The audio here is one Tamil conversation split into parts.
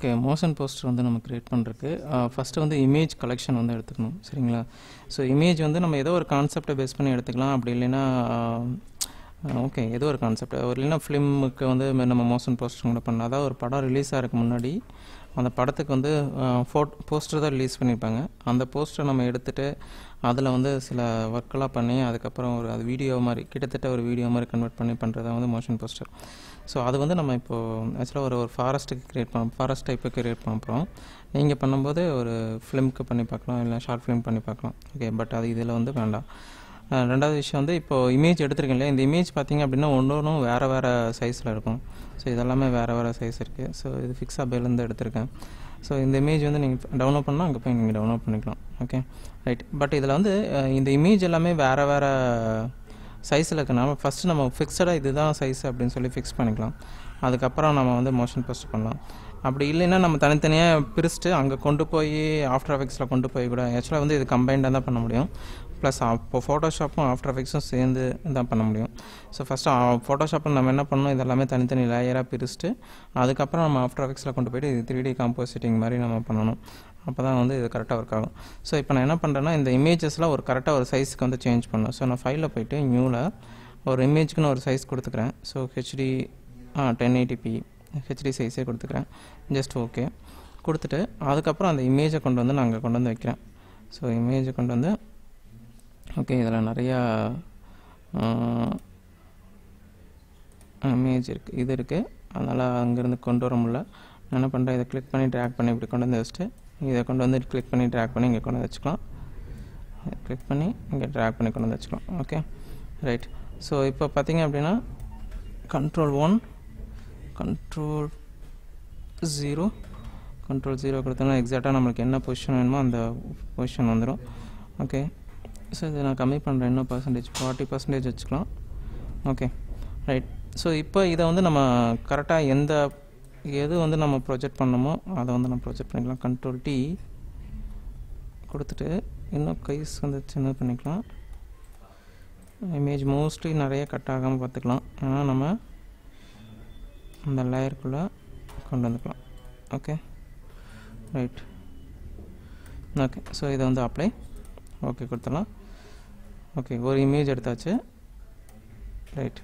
ஓகே மோஷன் போஸ்டர் வந்து நம்ம க்ரியேட் பண்ணுறதுக்கு ஃபஸ்ட்டு வந்து இமேஜ் கலெக்ஷன் வந்து எடுத்துக்கணும் சரிங்களா ஸோ இமேஜ் வந்து நம்ம ஏதோ ஒரு கான்செப்டை பேஸ் பண்ணி எடுத்துக்கலாம் அப்படி இல்லைன்னா ஓகே ஏதோ ஒரு கான்செப்ட் ஒரு இல்லைன்னா ஃபிலிமுக்கு வந்து நம்ம மோஷன் போஸ்டர் கூட பண்ணலாம் அதாவது ஒரு படம் ரிலீஸ் ஆகிறதுக்கு முன்னாடி அந்த படத்துக்கு வந்து ஃபோட் போஸ்டர் தான் ரிலீஸ் பண்ணியிருப்பாங்க அந்த போஸ்டரை நம்ம எடுத்துகிட்டு அதில் வந்து சில ஒர்க்கெல்லாம் பண்ணி அதுக்கப்புறம் ஒரு அது வீடியோ மாதிரி கிட்டத்தட்ட ஒரு வீடியோ மாதிரி கன்வெர்ட் பண்ணி பண்ணுறது வந்து மோஷன் போஸ்டர் ஸோ அது வந்து நம்ம இப்போது ஆக்சுவலாக ஒரு ஒரு ஃபாரஸ்ட்டுக்கு க்ரியேட் பண்ண ஃபாரஸ்ட் டைப்புக்கு க்ரியேட் பண்ண போகிறோம் நீங்கள் பண்ணும்போது ஒரு ஃபிலிம்க்கு பண்ணி பார்க்கலாம் இல்லை ஷார்ட் ஃபிலிம் பண்ணி பார்க்கலாம் ஓகே பட் அது இதில் வந்து வேண்டாம் அஹ் ரெண்டாவது விஷயம் வந்து இப்போது இமேஜ் எடுத்திருக்கேன் இல்லையா இந்த இமேஜ் பார்த்தீங்க அப்படின்னா ஒன்று ஒன்றும் வேறு வேறு சைஸில் இருக்கும் ஸோ இதெல்லாமே வேறு வேறு சைஸ் இருக்குது ஸோ இது ஃபிக்ஸ் அபேலேருந்து எடுத்திருக்கேன் ஸோ இந்த இமேஜ் வந்து நீங்கள் டவுன்லோட் பண்ணால் அங்கே போய் நீங்கள் டவுன்லோட் பண்ணிக்கலாம் ஓகே ரைட் பட் இதில் வந்து அஹ் இந்த இமேஜ் எல்லாமே வேறு வேறு சைஸில் இருக்கனால ஃபஸ்ட்டு நம்ம ஃபிக்ஸடாக இதுதான் சைஸ் அப்படின்னு சொல்லி ஃபிக்ஸ் பண்ணிக்கலாம் அதுக்கப்புறம் நம்ம வந்து மோஷன் போஸ்ட் பண்ணலாம் அப்படி இல்லைன்னா நம்ம தனித்தனியாக பிரிச்சுட்டு அங்கே கொண்டு போய் ஆஃப்டர் எஃபெக்ட்ஸில் கொண்டு போய் கூட ஆக்சுவலாக வந்து இது கம்பைண்டாக தான் பண்ண முடியும் ப்ளஸ் அப்போ ஃபோட்டோஷாப்பும் ஆஃப்டர் எஃபெக்ட்ஸும் சேர்ந்து தான் பண்ண முடியும் ஸோ ஃபஸ்ட்டு ஃபோட்டோஷாப்பில் நம்ம என்ன பண்ணணும் இதெல்லாமே தனித்தனி லேயராக பிரிச்சுட்டு அதுக்கப்புறம் நம்ம ஆஃப்டர் எஃபெக்ட்ஸில் கொண்டு போயிட்டு இது த்ரீ டி காம்போசிட்டிங் மாதிரி நம்ம பண்ணணும் அப்போ தான் வந்து இது கரெக்டாக ஒர்க் ஆகும் ஸோ இப்போ நான் என்ன பண்ணுறேன்னா இந்த இமேஜஸ்லாம் ஒரு கரெக்டாக ஒரு சைஸ்க்கு வந்து சேஞ்ச் பண்ணணும் ஸோ நான் ஃபைலில் போயிட்டு நியூவில் ஒரு இமேஜ்க்குன்னு ஒரு சைஸ் கொடுத்துக்கிறேன் so HD ten eighty P HD சைஸே கொடுத்துக்கிறேன் ஜஸ்ட் ஓகே கொடுத்துட்டு அதுக்கப்புறம் அந்த இமேஜை கொண்டு வந்து நான் அங்கே கொண்டு வந்து வைக்கிறேன் ஸோ இமேஜை கொண்டு வந்து ஓகே இதில் நிறையா இமேஜ் இருக்குது இது இருக்குது அதனால் அங்கேருந்து கொண்டு வர முடியல நான் என்ன பண்ணுறேன் இதை கிளிக் பண்ணி ட்ராக் பண்ணி இப்படி கொண்டு வந்து வச்சுட்டு இதை கொண்டு வந்து கிளிக் பண்ணி ட்ராக் பண்ணி இங்கே கொண்டு வந்து வச்சுக்கலாம் கிளிக் பண்ணி இங்கே ட்ராக் பண்ணி கொண்டு வந்து வச்சுக்கலாம் ஓகே ரைட் ஸோ இப்போ பார்த்தீங்க அப்படின்னா control one control zero control zero கொடுத்தோன்னா எக்ஸாக்டாக நம்மளுக்கு என்ன பொசிஷன் வேணுமோ அந்த பொசிஷன் வந்துடும் ஓகே ஸோ இதை நான் கம்மி பண்ணுறேன் இன்னும் பர்சன்டேஜ் ஃபார்ட்டி பர்சன்டேஜ் வச்சுக்கலாம் ஓகே ரைட் ஸோ இப்போ இதை வந்து நம்ம கரெக்டாக எந்த எது வந்து நம்ம ப்ரொஜெக்ட் பண்ணணுமோ அதை வந்து நம்ம ப்ரொஜெக்ட் பண்ணிக்கலாம் கண்ட்ரோல் டி கொடுத்துட்டு இன்னும் கைஸ் வந்து சின்னது பண்ணிக்கலாம் இமேஜ் மோஸ்ட்லி நிறைய கட் ஆகாமல் பார்த்துக்கலாம் ஆனால் நம்ம அந்த லேயருக்குள்ளே கொண்டு வந்துக்கலாம் ஓகே ரைட் ஓகே ஸோ இதை வந்து அப்ளை ஓகே கொடுத்துடலாம் ஓகே ஒரு இமேஜ் எடுத்தாச்சு ரைட்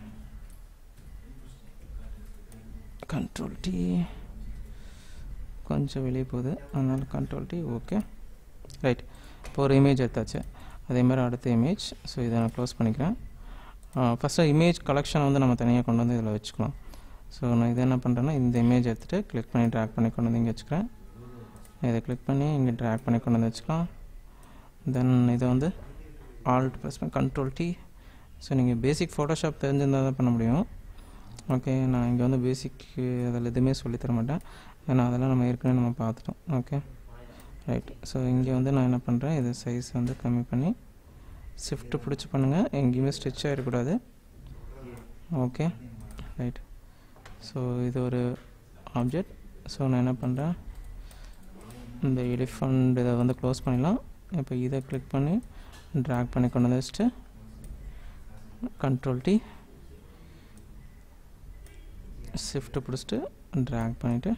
கண்ட்ரோல் டி கொஞ்சம் வெளியே போகுது அதனால் கண்ட்ரோல் டி ஓகே ரைட் இப்போ ஒரு இமேஜ் எடுத்தாச்சு அதே மாதிரி அடுத்த இமேஜ் ஸோ இதை நான் க்ளோஸ் பண்ணிக்கிறேன் ஃபஸ்ட்டு இமேஜ் கலெக்ஷன் வந்து நம்ம தனியாக கொண்டு வந்து இதில் வச்சுக்கலாம் ஸோ நான் இதை என்ன பண்ணுறேன்னா இந்த இமேஜ் எடுத்துகிட்டு கிளிக் பண்ணி ட்ராக் பண்ணி கொண்டு வந்து இங்கே வச்சுக்கிறேன் இதை கிளிக் பண்ணி இங்கே ட்ராக் பண்ணி கொண்டு வந்து வச்சுக்கலாம் தென் இதை வந்து ஆல்ட் ப்ரெஸ் பண்ணி கண்ட்ரோல் டி ஸோ நீங்கள் பேசிக் ஃபோட்டோஷாப் தெரிஞ்சிருந்தால் தான் பண்ண முடியும் ஓகே நான் இங்கே வந்து பேசிக் அதில் எதுவுமே சொல்லித்தர மாட்டேன் ஏன்னா அதெல்லாம் நம்ம ஏற்கனவே நம்ம பார்த்துட்டோம் ஓகே ரைட் ஸோ இங்கே வந்து நான் என்ன பண்ணுறேன் இது சைஸ் வந்து கம்மி பண்ணி ஷிஃப்ட்டு பிடிச்சி பண்ணுங்கள் எங்கேயுமே ஸ்டிச் ஆகிடக்கூடாது ஓகே ரைட் ஸோ இது ஒரு ஆப்ஜெக்ட் ஸோ நான் என்ன பண்ணுறேன் இந்த எலிஃபண்ட் இதை வந்து க்ளோஸ் பண்ணிடலாம் இப்போ இதை கிளிக் பண்ணி ட்ராக் பண்ணி கொண்டு வந்து வச்சுட்டு கண்ட்ரோல் டி ஷிஃப்ட்டு பிடிச்சிட்டு ட்ராக் பண்ணிவிட்டு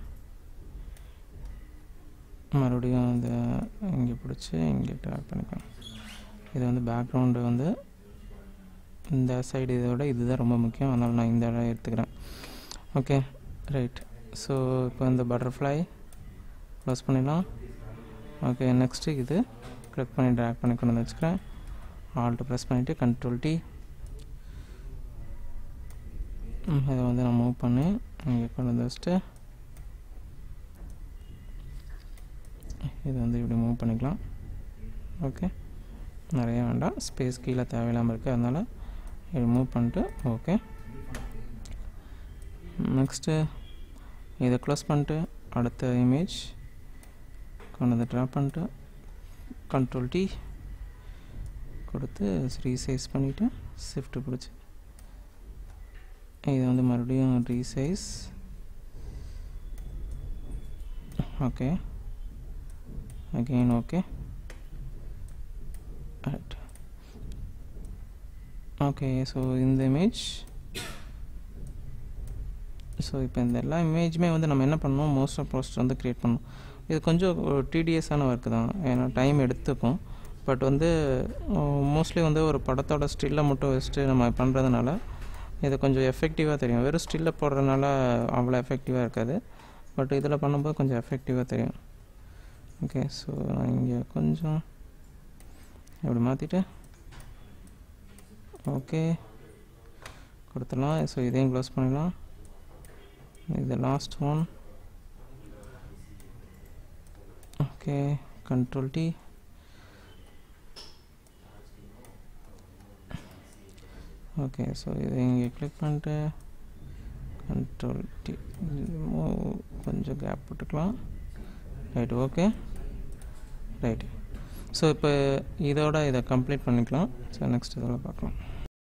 மறுபடியும் அந்த இங்கே பிடிச்சி இங்கே ட்ராக் பண்ணிக்கலாம் இது வந்து பேக்ரவுண்டு வந்து இந்த சைடு இதோட இதுதான் ரொம்ப முக்கியம் அதனால் நான் இந்த இடம் எடுத்துக்கிறேன் ஓகே ரைட் ஸோ இப்போ இந்த பட்டர்ஃப்ளை க்ளோஸ் பண்ணிடலாம் ஓகே நெக்ஸ்ட்டு இது கிளிக் பண்ணி ட்ராக் பண்ணி கொண்டு வந்து வச்சுக்கிறேன் ஆல்ட்டு ப்ரெஸ் பண்ணிவிட்டு கண்ட்ரோல் டி இதை வந்து நான் மூவ் பண்ணி இங்கே கொண்டு வந்து வச்சுட்டு இது வந்து இப்படி மூவ் பண்ணிக்கலாம் ஓகே நிறைய வேண்டாம் ஸ்பேஸ் கீழே தேவையில்லாமல் இருக்குது அதனால் இது மூவ் பண்ணிட்டு ஓகே நெக்ஸ்ட்டு இதை க்ளோஸ் பண்ணிட்டு அடுத்த இமேஜ் கொண்டு வந்து ட்ரா பண்ணிட்டு கண்ட்ரோல் டி கொடுத்து ரீசைஸ் பண்ணிவிட்டு ஷிஃப்ட்டு பிடிச்சி இது வந்து மறுபடியும் resize okay again okay right okay so இந்த இமேஜ் ஸோ இப்போ இந்த எல்லா இமேஜுமே வந்து நம்ம என்ன பண்ணணும் மோஸ்ட் ஆஃப் போஸ்டர் வந்து க்ரியேட் பண்ணணும் இது கொஞ்சம் டிடிஎஸான ஒர்க்கு தான் ஏன்னா டைம் எடுத்துக்கும் பட் வந்து மோஸ்ட்லி வந்து ஒரு படத்தோட ஸ்டில்லை மட்டும் வச்சுட்டு நம்ம பண்ணுறதுனால இது கொஞ்சம் எஃபெக்டிவாக தெரியும் வெறும் ஸ்டில்லை போடுறதுனால அவ்வளோ எஃபெக்டிவாக இருக்காது பட் இதில் பண்ணும்போது கொஞ்சம் எஃபெக்டிவாக தெரியும் ஓகே ஸோ நான் இங்கே கொஞ்சம் இப்படி மாற்றிட்டு ஓகே கொடுத்துடலாம் ஸோ இதையும் க்ளோஸ் பண்ணிடலாம் இது last one okay control T okay so இதை இங்கே கிளிக் பண்ணிட்டு கண்ட்ரோல் டி கொஞ்சம் கேப் விட்டுக்கலாம் ரைட் ஓகே ரைட் ஸோ இப்போ இதோட இதை கம்ப்ளீட் பண்ணிக்கலாம் ஸோ நெக்ஸ்ட் இதில் பார்க்கலாம்